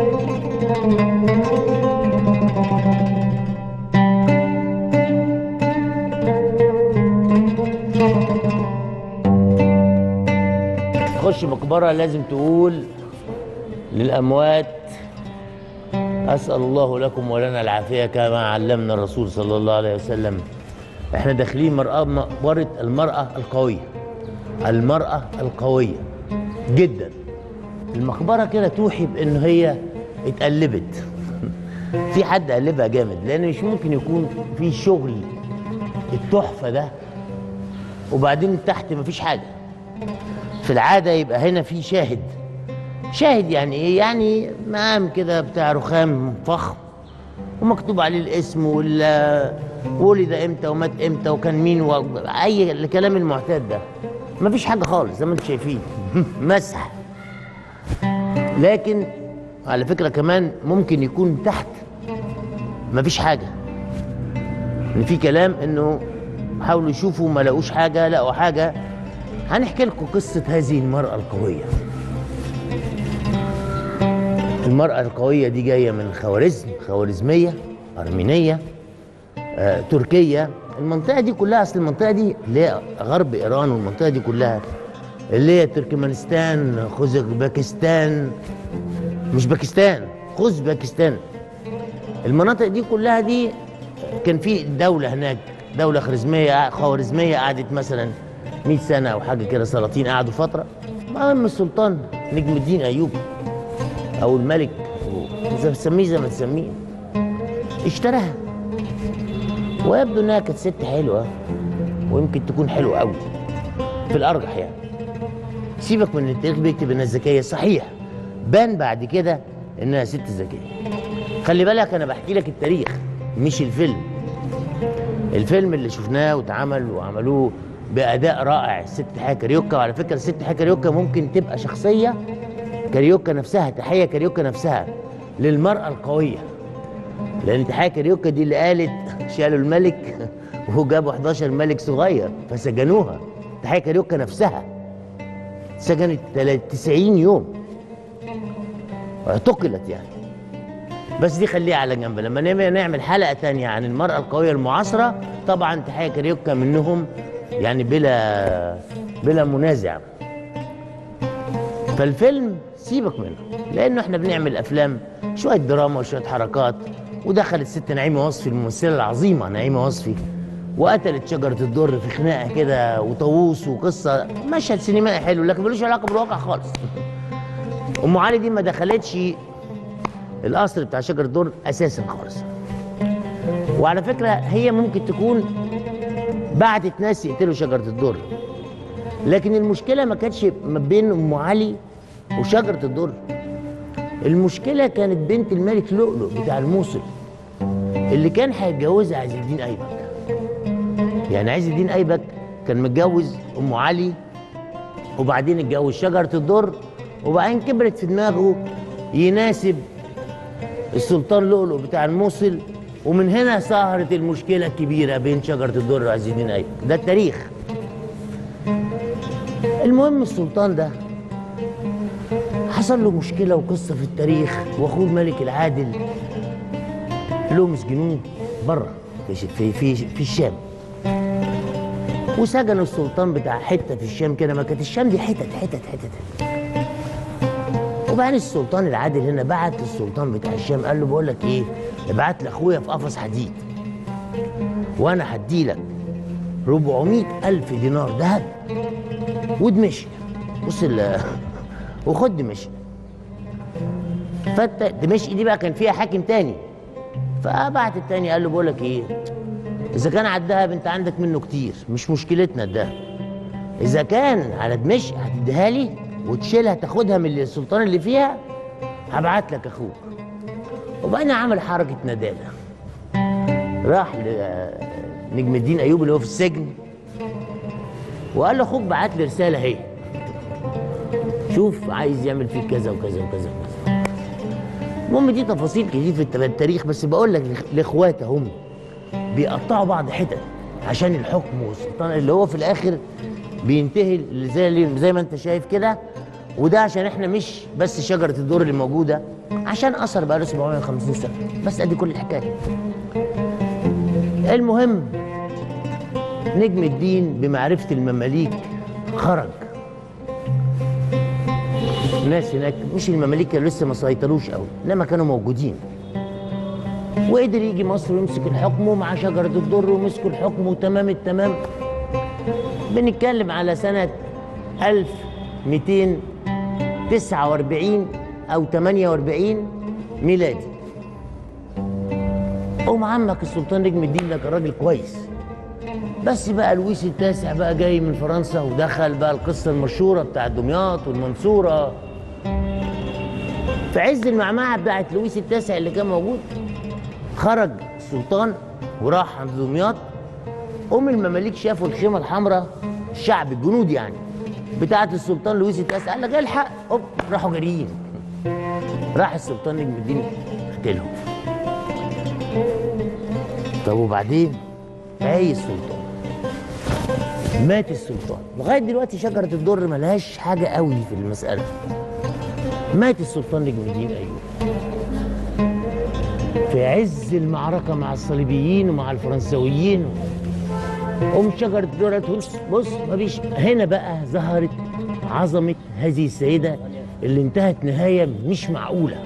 تخش مقبرة لازم تقول للأموات أسأل الله لكم ولنا العافية كما علمنا الرسول صلى الله عليه وسلم احنا داخلين مرأة مقبرة المرأة القوية المرأة القوية جدا المقبرة كده توحي بأن هي اتقلبت في حد قلبها جامد لأن مش ممكن يكون في شغل التحفة ده وبعدين تحت مفيش حاجة في العادة يبقى هنا في شاهد شاهد يعني ايه يعني مقام كده بتاع رخام فخم ومكتوب عليه الاسم وال ولد امتى ومات امتى وكان مين و... اي الكلام المعتاد ده مفيش حاجه خالص زي ما انتم شايفين مسح لكن على فكره كمان ممكن يكون تحت مفيش حاجه ان في كلام انه حاولوا يشوفوا ما لقوش حاجه لقوا حاجه هنحكي لكم قصه هذه المراه القويه المرأة القوية دي جاية من خوارزم خوارزمية أرمينية آه، تركية المنطقة دي كلها أصل المنطقة دي اللي هي غرب إيران والمنطقة دي كلها اللي هي تركمانستان خوزباكستان مش باكستان خوزباكستان المناطق دي كلها دي كان في دولة هناك دولة خوارزمية خوارزمية قعدت مثلا 100 سنة أو حاجة كده سلاطين قعدوا فترة المهم السلطان نجم الدين أيوب او الملك اذا بتسميه زي ما تسميه اشتراها ويبدو انها كانت ست حلوه ويمكن تكون حلوه قوي في الارجح يعني سيبك من التاريخ بيكتب انها ذكيه صحيح بان بعد كده انها ست ذكيه خلي بالك انا بحكي لك التاريخ مش الفيلم الفيلم اللي شفناه واتعمل وعملوه باداء رائع الست حياه كاريوكا وعلى فكره الست حياه كاريوكا ممكن تبقى شخصيه كاريوكا نفسها تحية كاريوكا نفسها للمرأة القوية لأن تحية كاريوكا دي اللي قالت شالوا الملك وجابوا 11 ملك صغير فسجنوها تحية كاريوكا نفسها سجنت 90 يوم اعتقلت يعني بس دي خليها على جنب لما نعمل نعمل حلقة تانية عن المرأة القوية المعاصرة طبعا تحية كاريوكا منهم يعني بلا بلا منازع فالفيلم سيبك منه لانه احنا بنعمل افلام شويه دراما وشويه حركات ودخلت الست نعيمه وصفي الممثله العظيمه نعيمه وصفي وقتلت شجره الدر في خناقه كده وطاووس وقصه مشهد سينمائي حلو لكن ملوش علاقه بالواقع خالص ام علي دي ما دخلتش القصر بتاع شجره الدر اساسا خالص وعلى فكره هي ممكن تكون بعتت ناس يقتلوا شجره الدر لكن المشكله ما كانتش ما بين ام علي وشجره الدر المشكله كانت بنت الملك لؤلؤ بتاع الموصل اللي كان هيتجوزها عز الدين ايبك يعني عز الدين ايبك كان متجوز ام علي وبعدين اتجوز شجره الدر وبعدين كبرت في دماغه يناسب السلطان لؤلؤ بتاع الموصل ومن هنا ظهرت المشكله الكبيره بين شجره الدر وعز الدين ايبك ده التاريخ المهم السلطان ده حصل له مشكلة وقصة في التاريخ وأخوه الملك العادل له مسجنوه بره في في في, في الشام وسجنوا السلطان بتاع حتة في الشام كده ما كانت الشام دي حتت حتت حتت وبعدين السلطان العادل هنا بعت للسلطان بتاع الشام قال له بقول لك ايه ابعت لاخويا في قفص حديد وانا هديلك 400 ألف دينار ذهب ودمشق بص ال وخد دمشق فانت دمشق دي بقى كان فيها حاكم تاني فبعت التاني قال له بقول لك ايه اذا كان على الدهب انت عندك منه كتير مش مشكلتنا الدهب اذا كان على دمشق هتديها لي وتشيلها تاخدها من السلطان اللي فيها هبعت لك اخوك وبقينا عمل حركه ندالة راح لنجم الدين ايوب اللي هو في السجن وقال له اخوك بعت لي رساله اهي شوف عايز يعمل فيك كذا وكذا وكذا وكذا المهم دي تفاصيل كتير في التاريخ بس بقول لك لاخوات هم بيقطعوا بعض حتت عشان الحكم والسلطان اللي هو في الاخر بينتهي زي زي ما انت شايف كده وده عشان احنا مش بس شجره الدور اللي موجوده عشان اثر بقى له 750 سنه بس ادي كل الحكايه المهم نجم الدين بمعرفه المماليك خرج ناس هناك مش المماليك كانوا لسه ما سيطروش قوي انما كانوا موجودين وقدر يجي مصر ويمسك الحكم ومع شجره الدر ومسكوا الحكم وتمام التمام بنتكلم على سنه 1249 او 48 ميلادي قوم عمك السلطان نجم الدين ده كان راجل كويس بس بقى لويس التاسع بقى جاي من فرنسا ودخل بقى القصه المشهوره بتاعت دمياط والمنصوره في عز المعمعه بتاعت لويس التاسع اللي كان موجود خرج السلطان وراح عند دمياط قوم المماليك شافوا الخيمه الحمراء الشعب الجنود يعني بتاعت السلطان لويس التاسع قال لك الحق هوب راحوا جاريين راح السلطان نجم الدين قتلهم طب وبعدين عاي السلطان مات السلطان لغايه دلوقتي شجره الدر ملهاش حاجه قوي في المساله مات السلطان نجم الدين ايوب في عز المعركه مع الصليبيين ومع الفرنسويين قوم شجره الدر بص بص مفيش هنا بقى ظهرت عظمه هذه السيده اللي انتهت نهايه مش معقوله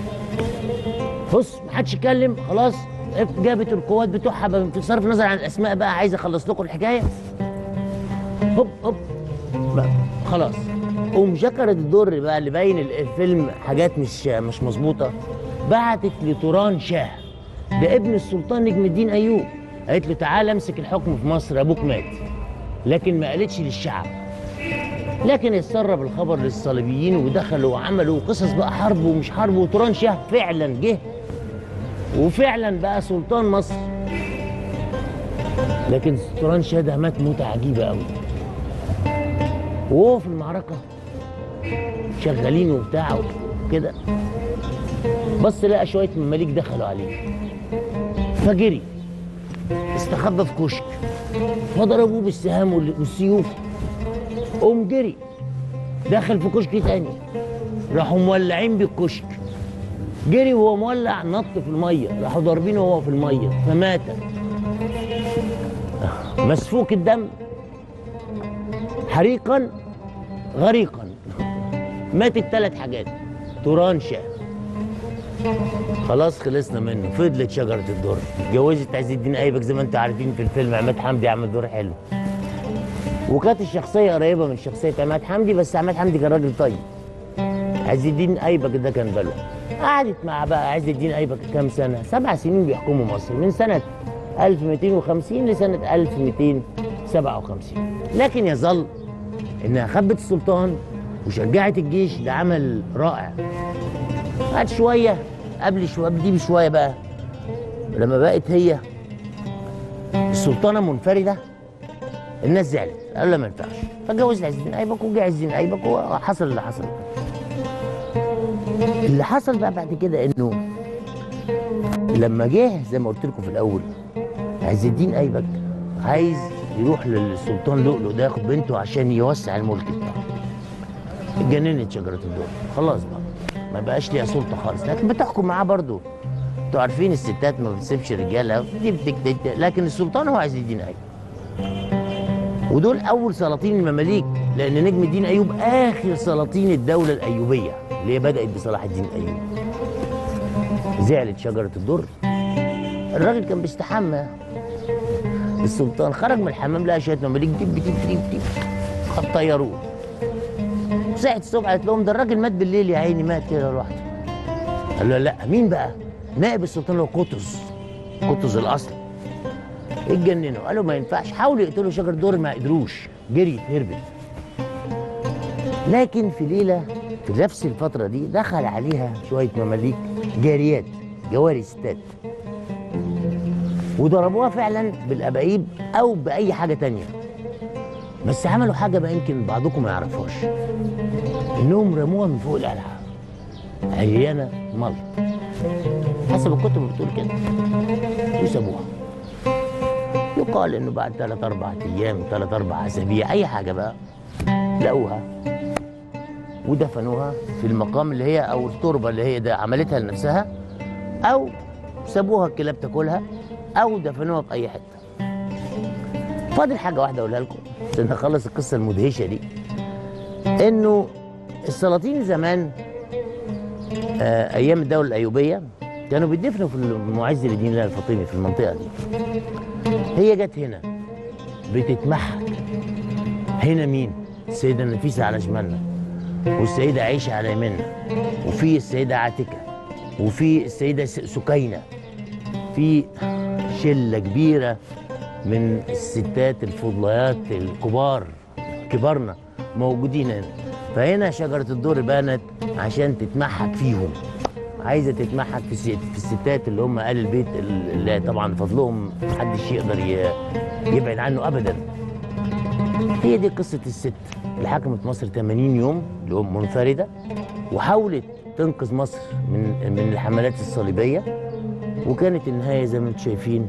بص محدش يتكلم خلاص جابت القوات بتوعها بصرف النظر عن الاسماء بقى عايز اخلص لكم الحكايه هوب هوب بقى خلاص قوم شكرت الدر بقى اللي باين الفيلم حاجات مش مش مظبوطه بعتت لتوران شاه ده ابن السلطان نجم الدين ايوب قالت له تعالى امسك الحكم في مصر ابوك مات لكن ما قالتش للشعب لكن اتسرب الخبر للصليبيين ودخلوا وعملوا قصص بقى حرب ومش حرب وتوران شاه فعلا جه وفعلا بقى سلطان مصر لكن توران شاه ده مات موتة عجيبة قوي وهو في المعركة شغالين وبتاع وكده بص لقى شوية مماليك دخلوا عليه فجري استخبى في كشك فضربوه بالسهام والسيوف قوم جري دخل في كشك تاني راحوا مولعين بالكشك جري وهو مولع نط في الميه راحوا ضاربينه وهو في الميه فمات مسفوك الدم حريقا غريقا ماتت ثلاث حاجات توران شاه خلاص خلصنا منه فضلت شجره الدر اتجوزت عز الدين ايبك زي ما انتم عارفين في الفيلم عماد حمدي عمل دور حلو وكانت الشخصيه قريبه من شخصيه عماد حمدي بس عماد حمدي كان راجل طيب عز الدين ايبك ده كان بلوى قعدت مع بقى عز الدين ايبك كام سنه سبع سنين بيحكموا مصر من سنه 1250 لسنه 1257 لكن يظل انها خبت السلطان وشجعت الجيش ده عمل رائع قعد شويه قبل شويه دي بشويه بقى لما بقت هي السلطانه منفرده الناس زعلت قالوا لا ما ينفعش فاتجوزت عز الدين ايبك وجه عز الدين ايبك وحصل اللي حصل اللي حصل بقى بعد كده انه لما جه زي ما قلت لكم في الاول عز الدين ايبك عايز يروح للسلطان لؤلؤ ده ياخد بنته عشان يوسع الملك بتاعه اتجننت شجره الدول خلاص بقى ما بقاش ليها سلطه خالص لكن بتحكم معاه برضه انتوا عارفين الستات ما بتسيبش الرجاله لكن السلطان هو عز الدين ايوب ودول اول سلاطين المماليك لان نجم الدين ايوب اخر سلاطين الدوله الايوبيه اللي هي بدات بصلاح الدين الايوبي زعلت شجره الدر الراجل كان بيستحمى السلطان خرج من الحمام لقى شويه مماليك دب دب دب دب خد طيروه صحت الصبح قالت لهم ده الراجل مات بالليل يا عيني مات كده لوحده قال له لا مين بقى نائب السلطان هو قطز قطز الاصل اتجننوا قالوا ما ينفعش حاولوا يقتلوا شجر دور ما قدروش جريت هربت لكن في ليله في نفس الفتره دي دخل عليها شويه مماليك جاريات جواري ستات وضربوها فعلا بالابايب او باي حاجه تانية بس عملوا حاجه بقى يمكن بعضكم ما يعرفهاش انهم رموها من فوق القلعه عيانه ملط حسب الكتب بتقول كده وسابوها يقال انه بعد ثلاث اربع ايام ثلاث اربع اسابيع اي حاجه بقى لقوها ودفنوها في المقام اللي هي او التربه اللي هي ده عملتها لنفسها او سابوها الكلاب تاكلها او دفنوها في اي حته فاضل حاجه واحده اقولها لكم عشان نخلص القصه المدهشه دي انه السلاطين زمان آه ايام الدوله الايوبيه كانوا بيدفنوا في المعز لدين الله الفاطمي في المنطقه دي هي جت هنا بتتمحك هنا مين السيده نفيسه على شمالنا والسيده عائشه على يميننا وفي السيده عاتكه وفي السيده س- سكينه في شله كبيره من الستات الفضليات الكبار كبارنا موجودين هنا فهنا شجره الدر بانت عشان تتمحك فيهم عايزه تتمحك في الست- في الستات اللي هم اهل البيت اللي طبعا فضلهم محدش يقدر ي- يبعد عنه ابدا هي دي قصه الست اللي حكمت مصر 80 يوم اللي هم منفرده وحاولت تنقذ مصر من من الحملات الصليبيه وكانت النهايه زي ما انتم شايفين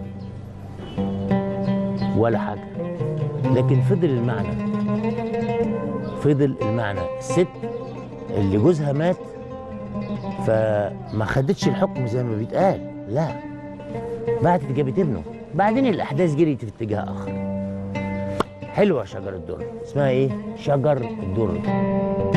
ولا حاجه لكن فضل المعنى فضل المعنى الست اللي جوزها مات فما خدتش الحكم زي ما بيتقال لا بعتت جابت ابنه بعدين الاحداث جريت في اتجاه اخر حلوه شجر الدر اسمها ايه شجر الدر